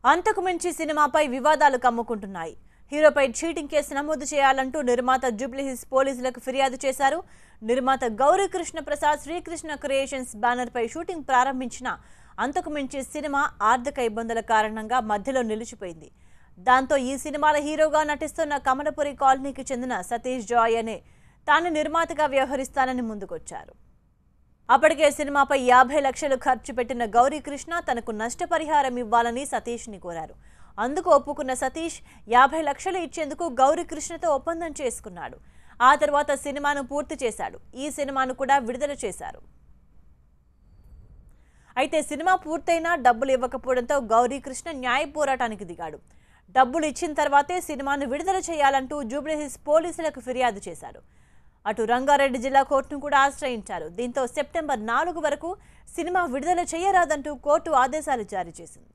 అంతకు మించి సినిమాపై వివాదాలు కమ్ముకుంటున్నాయి హీరోపై చీటింగ్ కేసు నమోదు చేయాలంటూ నిర్మాత జూబ్లీహిల్స్ పోలీసులకు ఫిర్యాదు చేశారు నిర్మాత గౌరీకృష్ణ ప్రసాద్ శ్రీకృష్ణ క్రియేషన్స్ బ్యానర్పై షూటింగ్ ప్రారంభించిన అంతకు మించి సినిమా ఆర్థిక ఇబ్బందుల కారణంగా మధ్యలో నిలిచిపోయింది దాంతో ఈ సినిమాల హీరోగా నటిస్తున్న కమలపురి కాలనీకి చెందిన సతీష్ జాయ్ అనే తాను నిర్మాతగా వ్యవహరిస్తానని ముందుకొచ్చారు అప్పటికే సినిమాపై యాభై లక్షలు ఖర్చు పెట్టిన గౌరీకృష్ణ తనకు నష్టపరిహారం ఇవ్వాలని సతీష్ని కోరారు అందుకు ఒప్పుకున్న సతీష్ యాభై లక్షలు ఇచ్చేందుకు గౌరీకృష్ణతో ఒప్పందం చేసుకున్నాడు ఆ తర్వాత సినిమాను పూర్తి చేశాడు ఈ సినిమాను కూడా విడుదల చేశారు అయితే సినిమా పూర్తయినా డబ్బులు ఇవ్వకపోవడంతో గౌరీకృష్ణ న్యాయ పోరాటానికి దిగాడు డబ్బులు ఇచ్చిన తర్వాతే సినిమాను విడుదల చేయాలంటూ జూబ్లీహిల్స్ పోలీసులకు ఫిర్యాదు చేశారు అటు రంగారెడ్డి జిల్లా కోర్టును కూడా ఆశ్రయించారు దీంతో సెప్టెంబర్ నాలుగు వరకు సినిమా విడుదల చేయరాదంటూ కోర్టు ఆదేశాలు జారీ చేసింది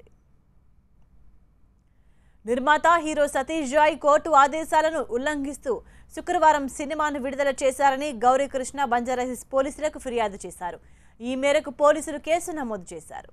నిర్మాత హీరో సతీష్ జాయ్ కోర్టు ఆదేశాలను ఉల్లంఘిస్తూ శుక్రవారం సినిమాను విడుదల చేశారని గౌరీకృష్ణ బంజారాహిల్స్ పోలీసులకు ఫిర్యాదు చేశారు ఈ మేరకు పోలీసులు కేసు నమోదు చేశారు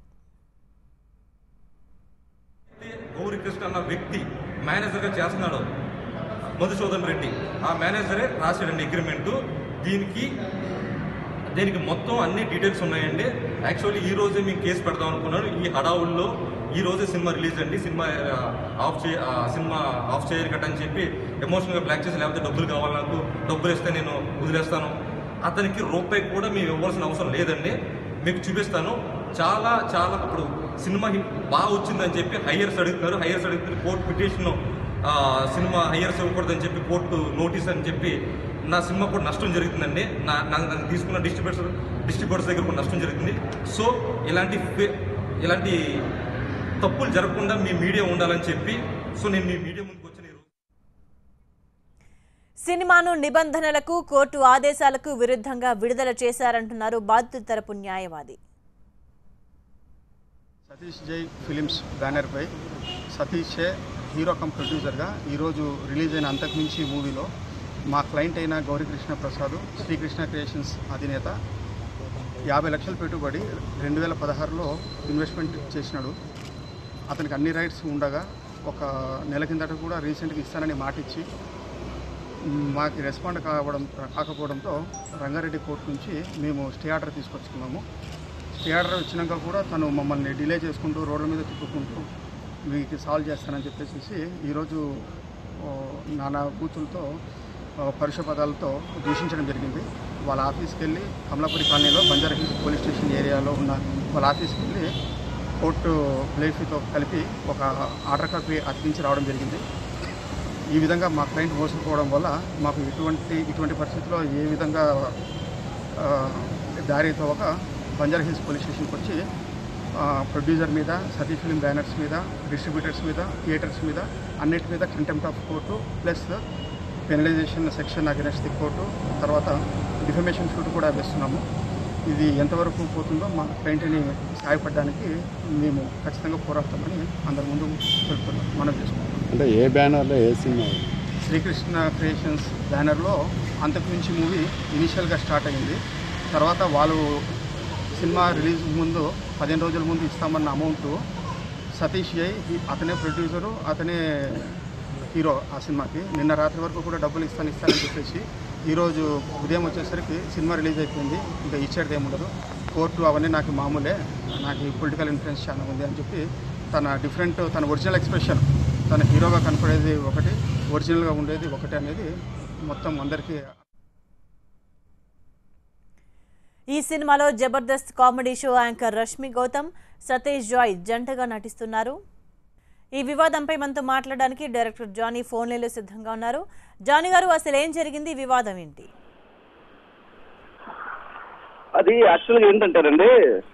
గౌరీకృష్ణ అన్న వ్యక్తి మేనేజర్గా చేస్తున్నాడు మధుసూదన్ రెడ్డి ఆ మేనేజరే రాశాడండి అగ్రిమెంట్ దీనికి దీనికి మొత్తం అన్ని డీటెయిల్స్ ఉన్నాయండి యాక్చువల్లీ ఈ రోజే మేము కేసు పెడదాం అనుకున్నాను ఈ హడావుల్లో ఈ రోజే సినిమా రిలీజ్ అండి సినిమా ఆ, ఆఫ్ చే ఆ, సినిమా ఆఫ్ చేయరు కట్ అని చెప్పి ఎమోషనల్గా బ్లాక్ చేసి లేకపోతే డబ్బులు కావాలి నాకు డబ్బులు ఇస్తే నేను వదిలేస్తాను అతనికి రూపాయి కూడా మేము ఇవ్వాల్సిన అవసరం లేదండి మీకు చూపిస్తాను చాలా చాలా ఇప్పుడు సినిమా హిట్ బాగా వచ్చిందని చెప్పి హయ్యర్స్ అడుగుతున్నారు హయ్యర్స్ అడుగుతున్నారు కోర్టు పిటిషన్ సినిమా హయ్యర్స్ ఇవ్వకూడదని చెప్పి కోర్టు నోటీస్ అని చెప్పి నా సినిమా కూడా నష్టం జరుగుతుందండి నా నా- నన్ను తీసుకున్న డిస్ట్రిబ్యూటర్స్ డిస్ట్రిబ్యూటర్స్ దగ్గర కూడా నష్టం జరుగుతుంది సో ఇలాంటి ఫే- ఇలాంటి తప్పులు జరగకుండా మీ మీడియా ఉండాలని చెప్పి సో నేను మీ మీడియా ముందుకు వచ్చిన ఈరోజు సినిమాను నిబంధనలకు కోర్టు ఆదేశాలకు విరుద్ధంగా విడుదల చేశారంటున్నారు బాధితుల తరపు న్యాయవాది సతీష్ జై ఫిలిమ్స్ బ్యానర్పై సతీషే హీరో కమ్ ప్రొడ్యూసర్గా ఈరోజు రిలీజ్ అయిన అంతకుమించి మూవీలో మా క్లయింట్ అయిన గౌరీకృష్ణ ప్రసాద్ శ్రీకృష్ణ క్రియేషన్స్ అధినేత యాభై లక్షల పెట్టుబడి రెండు వేల పదహారులో ఇన్వెస్ట్మెంట్ చేసినాడు అతనికి అన్ని రైట్స్ ఉండగా ఒక నెల కిందట కూడా రీసెంట్గా ఇస్తానని మాట ఇచ్చి మాకు రెస్పాండ్ కావడం కాకపోవడంతో రంగారెడ్డి కోర్టు నుంచి మేము స్టే ఆర్డర్ తీసుకొచ్చుకున్నాము స్టే ఆర్డర్ వచ్చినాక కూడా తను మమ్మల్ని డిలే చేసుకుంటూ రోడ్ల మీద తిప్పుకుంటూ మీకు సాల్వ్ చేస్తానని చెప్పేసి ఈరోజు ఓ, నానా బూతులతో ఓ, పరుష పదాలతో దూషించడం జరిగింది వాళ్ళ ఆఫీస్కి వెళ్ళి కమలాపురి కాలనీలో బంజారా హిల్స్ పోలీస్ స్టేషన్ ఏరియాలో ఉన్న వాళ్ళ ఆఫీస్కి వెళ్ళి కోర్టు బ్లేఫీతో కలిపి ఒక ఆర్డర్ కాపీ అతికించి రావడం జరిగింది ఈ విధంగా మా క్లయింట్ మోసపోవడం వల్ల మాకు ఇటువంటి ఇటువంటి పరిస్థితుల్లో ఏ విధంగా ఆ, దారి తవ్వక బంజారా హిల్స్ పోలీస్ స్టేషన్కి వచ్చి ఆ, ప్రొడ్యూసర్ మీద సతీ ఫిలిం బ్యానర్స్ మీద డిస్ట్రిబ్యూటర్స్ మీద థియేటర్స్ మీద అన్నిటి మీద contempt of court plus penalisation section against the court తర్వాత డిఫమేషన్ షూట్ కూడా వేస్తున్నాము ఇది ఎంతవరకు పోతుందో మా క్లయింట్ని సహాయపడడానికి మేము ఖచ్చితంగా పోరాడతామని అందరి ముందు తెలుపుతున్నాం మనం చేసుకుంటాం అంటే ఏ బ్యానర్లో ఏ సినిమా శ్రీకృష్ణ క్రియేషన్స్ బ్యానర్లో అంతకుమించి మూవీ ఇనీషియల్గా స్టార్ట్ అయింది తర్వాత వాళ్ళు సినిమా రిలీజ్ ముందు పదిహేను రోజుల ముందు ఇస్తామన్న అమౌంట్ సతీష్ జై అతనే ప్రొడ్యూసరు అతనే హీరో ఆ సినిమాకి నిన్న రాత్రి వరకు కూడా డబ్బులు ఇస్తాను ఇస్తానని చెప్పేసి ఈరోజు ఉదయం వచ్చేసరికి సినిమా రిలీజ్ అయిపోయింది ఇంకా ఇచ్చేది ఏముండదు కోర్టు అవన్నీ నాకు మామూలే నాకు పొలిటికల్ ఇన్ఫ్లుయెన్స్ చాలా ఉంది అని చెప్పి తన డిఫరెంట్ తన ఒరిజినల్ ఎక్స్ప్రెషన్ తన హీరోగా కనపడేది ఒకటి ఒరిజినల్గా ఉండేది ఒకటి అనేది మొత్తం అందరికీ ఈ సినిమాలో Jabardasth comedy show anchor Rashmi Gautam Satish Joy జంటగా నటిస్తున్నారు ఈ వివాదంపై మనతో మాట్లాడడానికి డైరెక్టర్ జానీ ఫోన్లలో సిద్ధంగా ఉన్నారు జానీ గారు అసలు ఏం జరిగింది ఈ వివాదం ఏంటి అది యాక్చువల్గా ఏంటంటేనండి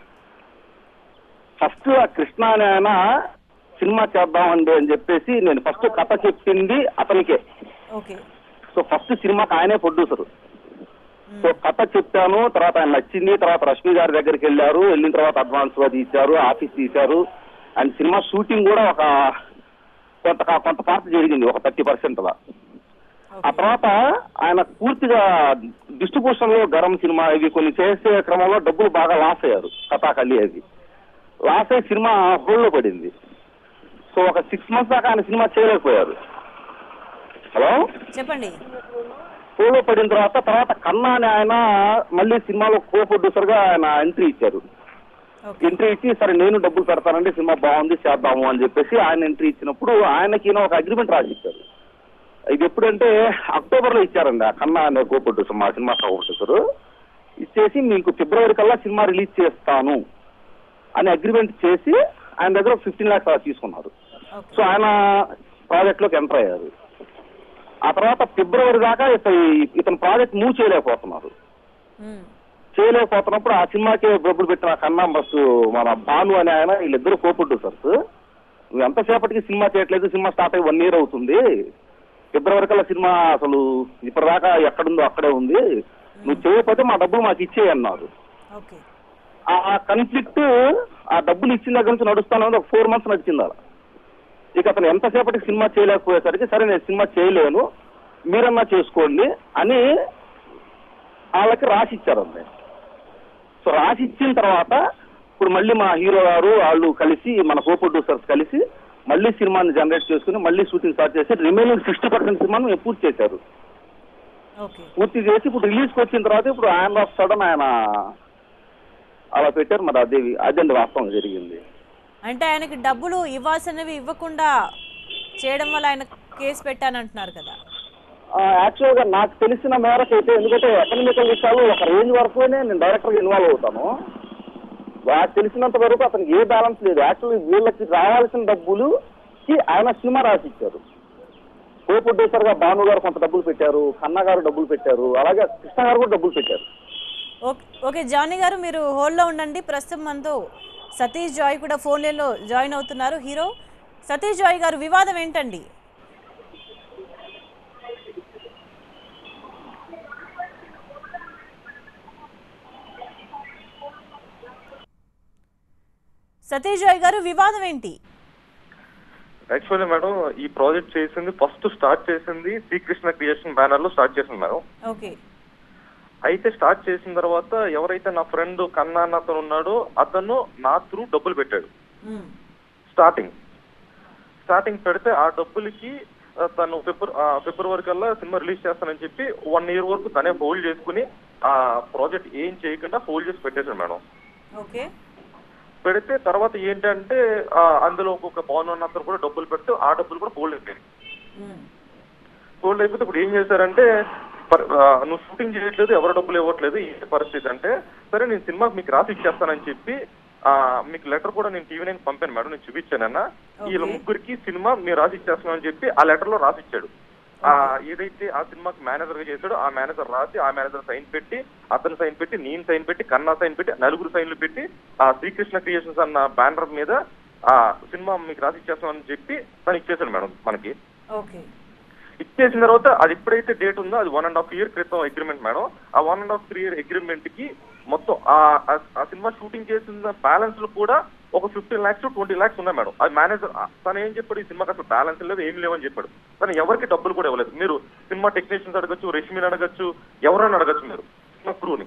ఫస్ట్ ఆ కృష్ణ అనే ఆయన సినిమా చేద్దామండి అని చెప్పేసి నేను ఫస్ట్ కథ చెప్పింది అతనికే ఓకే సో ఫస్ట్ సినిమాకి ఆయనే ప్రొడ్యూసర్ సో కథ చెప్పాను తర్వాత ఆయన నచ్చింది తర్వాత రష్మి గారి దగ్గరికి వెళ్ళారు వెళ్ళిన తర్వాత అడ్వాన్స్ అది ఇచ్చారు ఆఫీస్ తీశారు అండ్ సినిమా షూటింగ్ కూడా ఒక కొంత కొంత పార్ట్ జరిగింది ఒక థర్టీ పర్సెంట్ అలా ఆ తర్వాత ఆయన పూర్తిగా డిస్ట్రిబ్యూషన్ లో గరం సినిమా ఇవి కొన్ని చేసే క్రమంలో డబ్బులు బాగా లాస్ అయ్యారు కథాకల్లి అది లాస్ అయ్యి సినిమా హోల్డ్ లో పడింది సో సో ఒక సిక్స్ మంత్స్ దాకా ఆయన సినిమా చేయలేకపోయారు హలో చెప్పండి సోలో పడిన తర్వాత తర్వాత కన్నా అని ఆయన మళ్ళీ సినిమాలో కో ప్రొడ్యూసర్ గా ఆయన ఎంట్రీ ఇచ్చారు ఓకే ఎంట్రీ ఇచ్చి సరే నేను డబ్బులు పెడతానండి సినిమా బాగుంది చేద్దాము అని చెప్పేసి ఆయన ఎంట్రీ ఇచ్చినప్పుడు ఆయనకి ఈయన ఒక అగ్రిమెంట్ రాసి ఇచ్చారు ఇది ఎప్పుడంటే అక్టోబర్ లో ఇచ్చారండి ఆ కన్నా అనే కో ప్రొడ్యూసర్ మా సినిమా కో ప్రొడ్యూసర్ ఇచ్చేసి మీకు ఫిబ్రవరి కల్లా సినిమా రిలీజ్ చేస్తాను అని అగ్రిమెంట్ చేసి ఆయన దగ్గర ఫిఫ్టీన్ ల్యాక్స్ తీసుకున్నారు ఓకే సో ఆయన ప్రాజెక్ట్ లోకి ఎంటర్ అయ్యారు ఆ తర్వాత ఫిబ్రవరి దాకా ఇత- ఇతను ప్రాజెక్ట్ మూవ్ చేయలేకపోతున్నారు ఉమ్. చేయలేకపోతున్నప్పుడు ఆ సినిమాకి డబ్బులు పెట్టిన కన్నా బస్ మన భాను అని ఆయన వీళ్ళిద్దరు కో ప్రొడ్యూసర్స్ నువ్వు ఎంతసేపటికి సినిమా చేయట్లేదు సినిమా స్టార్ట్ అయ్యి వన్ ఇయర్ అవుతుంది ఫిబ్రవరి కల్లా సినిమా అసలు ఇప్పటిదాకా ఎక్కడుందో అక్కడే ఉంది నువ్వు చేయకపోతే మా డబ్బులు మాకు ఇచ్చేయి అన్నారు ఓకే ఆ కన్ఫ్లిక్ట్ ఆ డబ్బులు ఇచ్చిన దగ్గర నుంచి నడుస్తాను ఒక ఫోర్ మంత్స్ నడిచింది అలా ఇక అతను ఎంతసేపటికి సినిమా చేయలేకపోయేసరికి సరే నేను సినిమా చేయలేను మీరన్నా చేసుకోండి అని వాళ్ళకి రాసి ఇచ్చారండి సో రాసి ఇచ్చిన తర్వాత ఇప్పుడు మళ్ళీ మా హీరో గారు వాళ్ళు కలిసి మన కో ప్రొడ్యూసర్స్ కలిసి మళ్ళీ సినిమాని జనరేట్ చేసుకుని మళ్ళీ షూటింగ్ స్టార్ట్ చేసి రిమైనింగ్ సిక్స్టీ పర్సెంట్ సినిమాను పూర్తి చేశారు ఓకే పూర్తి చేసి ఇప్పుడు రిలీజ్కి వచ్చిన తర్వాత ఇప్పుడు ఆయన ఆఫ్ సడన్ ఆయన అలా పెట్టారు మరి అదేవి అదండి వాస్తవం జరిగింది అంటే ఆయనకి డబ్బులు ఇవ్వాల్సినవి ఇవ్వకుండా చేయడం వల్ల ఆయన కేసు పెట్టానంటున్నారు కదా యాక్చువల్ గా నాకు తెలిసిన మేరకు అయితే ఎందుకంటే ఎకనామికల్ విషయాలు ఒక రేంజ్ వరకునే నేను డైరెక్టర్ గా ఇన్వాల్వ్ అవుతాను నాకు తెలిసినంత వరకు అతనికి ఏ బ్యాలెన్స్ లేదు యాక్చువల్లీ వీళ్ళకి రావాల్సిన డబ్బులుకి ఆయన సినిమా రాసి ఇచ్చారు కో ప్రొడ్యూసర్ గా భాను గారు కొంత డబ్బులు పెట్టారు కన్నా గారు డబ్బులు పెట్టారు అలాగే కృష్ణ గారు కూడా డబ్బులు పెట్టారు ఓకే ఓకే జానీ గారు మీరు హోల్డ్లో ఉండండి ప్రస్తుతం మనతో సతీష్ జాయ్ కూడా ఫోన్ లైన్లో జాయిన్ అవుతున్నారు హీరో సతీష్ జాయ్ గారు వివాదం ఏంటండి సతీష్ జాయ్ గారు వివాదం ఏంటి యాక్చువల్లీ మేడం ఈ ప్రాజెక్ట్ చేసింది ఫస్ట్ స్టార్ట్ చేసింది శ్రీకృష్ణ క్రియేషన్ బ్యానర్ లో స్టార్ట్ చేసింది మేడం ఓకే అయితే స్టార్ట్ చేసిన తర్వాత ఎవరైతే నా ఫ్రెండ్ కన్నా అన్న అతను ఉన్నాడో అతను నా త్రూ డబ్బులు పెట్టాడు మ్మ్. స్టార్టింగ్ స్టార్టింగ్ పెడితే ఆ డబ్బులకి ఆ, తను ఫిబ్రవరి ఫిబ్రవరి కల్లా సినిమా రిలీజ్ చేస్తానని చెప్పి వన్ ఇయర్ వరకు తనే హోల్డ్ చేసుకుని ఆ ప్రాజెక్ట్ ఏం చేయకుండా హోల్డ్ చేసి పెట్టేశాడు మేడం ఓకే పెడితే తర్వాత ఏంటంటే ఆ, అందులో ఒక్కొక్క పవన్ అన్న అతను కూడా డబ్బులు పెడితే ఆ డబ్బులు కూడా హోల్డ్ అయిపోయాయి మ్మ్. హోల్డ్ అయిపోతే ఇప్పుడు ఏం చేశారంటే పర్- ఆ, నువ్వు షూటింగ్ చేయట్లేదు ఎవరు డబ్బులు ఇవ్వట్లేదు ఏంటి పరిస్థితి అంటే సరే నేను సినిమాకి మీకు రాసి ఇచ్చేస్తానని చెప్పి ఆ, మీకు లెటర్ కూడా నేను టీవీ నైన్ పంపాను మేడం నేను చూపించానన్న వీళ్ళ Okay. ముగ్గురికి సినిమా మీరు రాసి ఇచ్చేస్తున్నామని చెప్పి ఆ లెటర్ లో రాసి ఇచ్చాడు ఆ ఏదైతే ఆ సినిమాకి మేనేజర్ గా చేశాడో ఆ మేనేజర్ రాసి ఆ మేనేజర్ సైన్ పెట్టి అతను సైన్ పెట్టి నేను సైన్ పెట్టి కన్నా సైన్ పెట్టి నలుగురు సైన్లు పెట్టి ఆ శ్రీకృష్ణ క్రియేషన్స్ అన్న బ్యానర్ మీద ఆ సినిమా మీకు రాసి ఇచ్చేస్తామని చెప్పి తను ఇచ్చేసాడు మేడం మనకి ఓకే ఇచ్చేసిన తర్వాత అది ఎప్పుడైతే డేట్ ఉందో అది వన్ అండ్ హాఫ్ ఇయర్ క్రితం అగ్రిమెంట్ మేడం ఆ one and half year agreement కి మొత్తం ఆ- ఆ- ఆ సినిమా షూటింగ్ చేసిన బ్యాలెన్స్ లో కూడా ఒక fifteen lakhs to twenty lakhs ఉన్నాయి మేడం అది మేనేజర్ తను ఏం చెప్పాడు ఈ సినిమాకి అసలు బ్యాలెన్స్ లేదు ఏం లేవని చెప్పాడు తను ఎవరికి డబ్బులు కూడా ఇవ్వలేదు మీరు సినిమా టెక్నీషియన్స్ అడగచ్చు రెష్మిని అడగచ్చు ఎవరైనా అడగచ్చు మీరు సినిమా క్రూని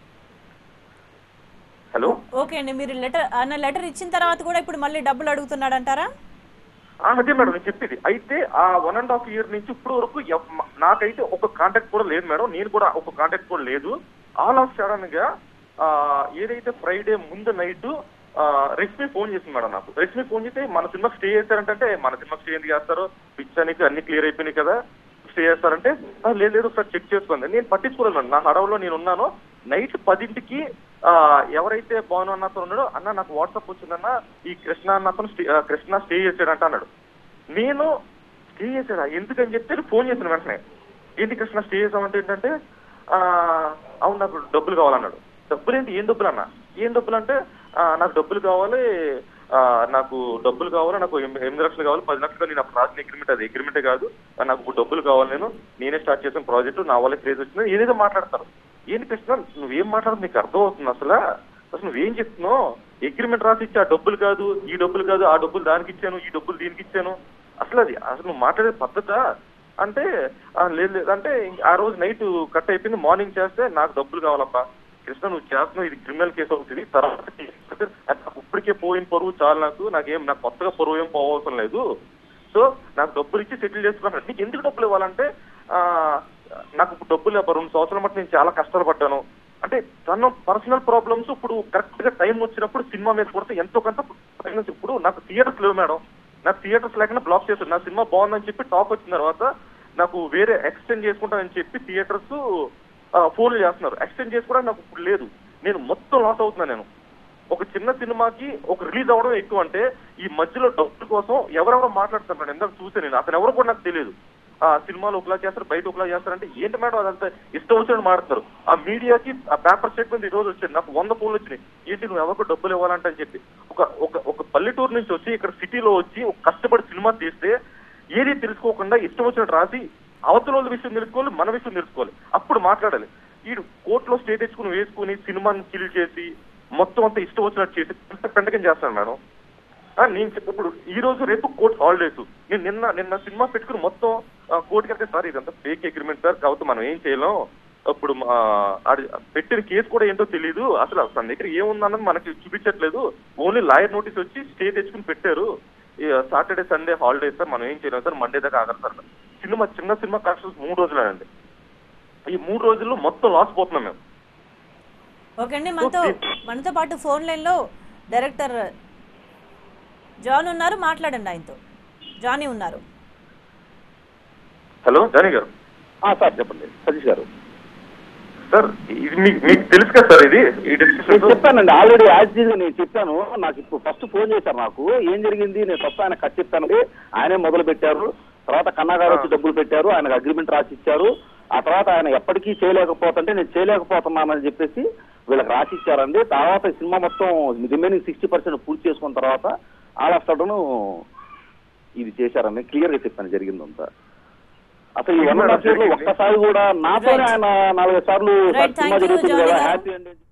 హలో ఓకే అండి మీరు లెటర్ అన్న లెటర్ ఇచ్చిన తర్వాత కూడా ఇప్పుడు మళ్ళీ డబ్బులు అడుగుతున్నాడంటారా ఆ, అదే మేడం నేను చెప్పేది అయితే ఆ వన్ అండ్ హాఫ్ ఇయర్ నుంచి ఇప్పుడు వరకు ఎవ్- మ- నాకైతే ఒక కాంటాక్ట్ కూడా లేదు మేడం నేను కూడా ఒక కాంటాక్ట్ కూడా లేదు ఆల్ ఆఫ్ సడన్ గా ఆ, ఏదైతే ఫ్రైడే ముందు నైట్ రష్మి ఫోన్ చేసింది మేడం నాకు రష్మి ఫోన్ చేస్తే మన సినిమా స్టే చేస్తారంటే మన సినిమా స్టే ఎందుకు చేస్తారు పిచ్ అనేది అన్ని క్లియర్ అయిపోయినాయి కదా స్టే చేస్తారంటే "ఆ, లేదు లేదు ఒకసారి చెక్ చేసుకోండి నేను పట్టించుకోలేదు మేడం నా హడవలో నేను ఉన్నాను నైట్ పదింటికి ఆ, ఎవరైతే భాను అన్న అతను ఉన్నాడో అన్న నాకు వాట్సాప్ వచ్చిందన్న ఈ కృష్ణ అన్న అతను స్టే- ఆ, కృష్ణ స్టే చేశాడంట అన్నాడు నేను స్టే చేశాడా ఎందుకని చెప్తే ఫోన్ చేసిన వెంటనే ఏంటి కృష్ణ స్టే చేసామంటే ఏంటంటే ఆ, అవును నాకు డబ్బులు కావాలన్నాడు డబ్బులు ఏంటి ఏం డబ్బులు అన్న ఏం డబ్బులు అంటే "ఆ, నాకు డబ్బులు కావాలి ఆ, నాకు డబ్బులు కావాలి నాకు ఎనిమిది ఎనిమిది లక్షలు కావాలి పది లక్షలు నేను అప్పుడు రాసిన అగ్రిమెంట్ అది అగ్రిమెంటే కాదు ఆ, నాకు ఇప్పుడు డబ్బులు కావాలి నేను నేనే స్టార్ట్ చేసిన ప్రాజెక్టు నా వల్ల క్రేజ్ వచ్చింది ఏదేదో మాట్లాడతారు ఏంటి కృష్ణ నువ్వేం మాట్లాడదు నీకు అర్థం అవుతుంది అసలు అసలు నువ్వేం చెప్తున్నావు అగ్రిమెంట్ రాసి ఇచ్చి ఆ డబ్బులు కాదు ఈ డబ్బులు కాదు ఆ డబ్బులు దానికి ఇచ్చాను ఈ డబ్బులు దీనికి ఇచ్చాను అసలు అది అసలు నువ్వు మాట్లాడే పద్ధత అంటే "ఆ, లేదు లేదు అంటే ఇంక ఆ రోజు నైట్ కట్ అయిపోయింది మార్నింగ్ చేస్తే నాకు డబ్బులు కావాలబ్బా కృష్ణ నువ్వు చేస్తున్నావు ఇది క్రిమినల్ కేసు అవుతుంది తర్వాత చేస్తే నాకు ఇప్పటికే పోయిన పరువు చాలు నాకు నాకేం నాకు కొత్తగా పరువు ఏం పోవవసరం లేదు సో నాకు డబ్బులు ఇచ్చి సెటిల్ చేసుకున్నాను నీకు ఎందుకు డబ్బులు ఇవ్వాలంటే ఆ, నాకు ఇప్పుడు డబ్బులు లేవు రెండు సంవత్సరాల మట్టి నేను చాలా కష్టాలు పడ్డాను అంటే తన పర్సనల్ ప్రాబ్లమ్స్ ఇప్పుడు కరెక్ట్ గా టైం వచ్చినప్పుడు సినిమా మీద కొడితే ఎంతో కొంత pregnancy. ఇప్పుడు నాకు థియేటర్స్ లేవు మేడం నాకు థియేటర్స్ లేకుండా బ్లాక్ చేశారు నా సినిమా బాగుందని చెప్పి టాక్ వచ్చిన తర్వాత నాకు వేరే ఎక్స్టెండ్ చేసుకుంటానని చెప్పి థియేటర్స్ ఫోన్లు చేస్తున్నారు ఎక్స్టెండ్ చేసుకోవడానికి నాకు ఇప్పుడు లేదు నేను మొత్తం లాస్ అవుతున్నాను నేను ఒక చిన్న సినిమాకి ఒక రిలీజ్ అవ్వడం ఎక్కువ అంటే ఈ మధ్యలో డబ్బుల కోసం ఎవరెవరో మాట్లాడుతున్నారు ఇందాక చూసాను నేను అతను ఎవరు కూడా నాకు తెలియదు ఆ సినిమాలు ఒకలా చేస్తారు బయట ఒకలా చేస్తారంటే ఏంటి మేడం అదంతా ఇష్టం వచ్చినట్టు మాట్లాడతారు ఆ మీడియాకి ఆ పేపర్ స్టేట్మెంట్ ఈ రోజు వచ్చింది నాకు వంద ఫోన్లు వచ్చినాయి ఏంటి నువ్వు ఎవరికి డబ్బులు ఇవ్వాలంటే అని చెప్పి ఒక ఒక ఒక పల్లెటూరు నుంచి వచ్చి ఇక్కడ సిటీలో వచ్చి ఒక కష్టపడి సినిమా తీస్తే ఏది తెలుసుకోకుండా ఇష్టం వచ్చినట్టు రాసి అవతల వాళ్ళ విషయం తెలుసుకోవాలి మన విషయం తెలుసుకోవాలి అప్పుడు మాట్లాడాలి వీడు కోర్టులో స్టే తెచ్చుకుని వేసుకుని సినిమాని కిల్ చేసి మొత్తం అంతా ఇష్టం వచ్చినట్టు చేసి పెద్ద పెంటకం చేస్తాను మేడం ఆ, నేను చెప్ప- ఇప్పుడు ఈ రోజు రేపు కోర్టు హాలిడేస్ నేను నిన్న నిన్న సినిమా పెట్టుకుని మొత్తం కోర్టుకి వెళ్తే సార్ ఇదంతా ఫేక్ అగ్రిమెంట్ సార్ కాబట్టి మనం ఏం చేయలేం ఇప్పుడు మా ఆడి పెట్టిన కేసు కూడా ఏంటో తెలియదు అసలు తన దగ్గర ఏముందన్నది మనకి చూపించట్లేదు ఓన్లీ లాయర్ నోటీస్ వచ్చి స్టే తెచ్చుకుని పెట్టారు సాటర్డే సండే హాలిడేస్ సార్ మనం ఏం చేయలేం సార్ మండే దాకా ఆగరు సార్ సినిమా చిన్న సినిమా కలెక్షన్స్ మూడు రోజులేనండి ఈ మూడు రోజుల్లో మొత్తం లాస్ పోతున్నాం మేము ఓకే అండి మనతో మనతో పాటు ఫోన్ లైన్లో డైరెక్టర్ జాన్ ఉన్నారు మాట్లాడండి ఆయనతో జానీ ఉన్నారు హలో జానీ గారు ఆ, సార్ చెప్పండి సతీష్ గారు సార్ ఇది మీకు మీకు తెలుసు కదా సార్ ఇది ఈ నేను డిస్కషన్ చెప్పానండి ఆల్రెడీ యాజ్ గా నేను చెప్పాను నాకు ఇప్పుడు ఫస్ట్ ఫోన్ చేశారు నాకు ఏం జరిగింది నేను ఫస్ట్ ఆయన కట్ చెప్పానండి ఆయనే మొదలు పెట్టారు తర్వాత కన్నా గారు వచ్చి డబ్బులు పెట్టారు ఆయనకు అగ్రిమెంట్ రాసి ఇచ్చారు ఆ తర్వాత ఆయన ఎప్పటికీ చేయలేకపోతుంటే నేను చేయలేకపోతున్నానని చెప్పేసి వీళ్ళకి రాసి ఇచ్చారండి తర్వాత ఈ సినిమా మొత్తం రిమైనింగ్ సిక్స్టీ పర్సెంట్ పూర్తి చేసుకున్న తర్వాత ఆల్ ఆఫ్ సడన్ ఇది చేశారని క్లియర్ గా చెప్పాను జరిగిందంతా అసలు ఈ వన్ అండ్ హాఫ్ ఇయర్ లో ఒక్కసారి కూడా నాతోనే ఆయన నాలుగైదు సార్లు Right, సినిమా thank you, జరుగుతుంది Johnny కదా గారు. హ్యాపీ అండి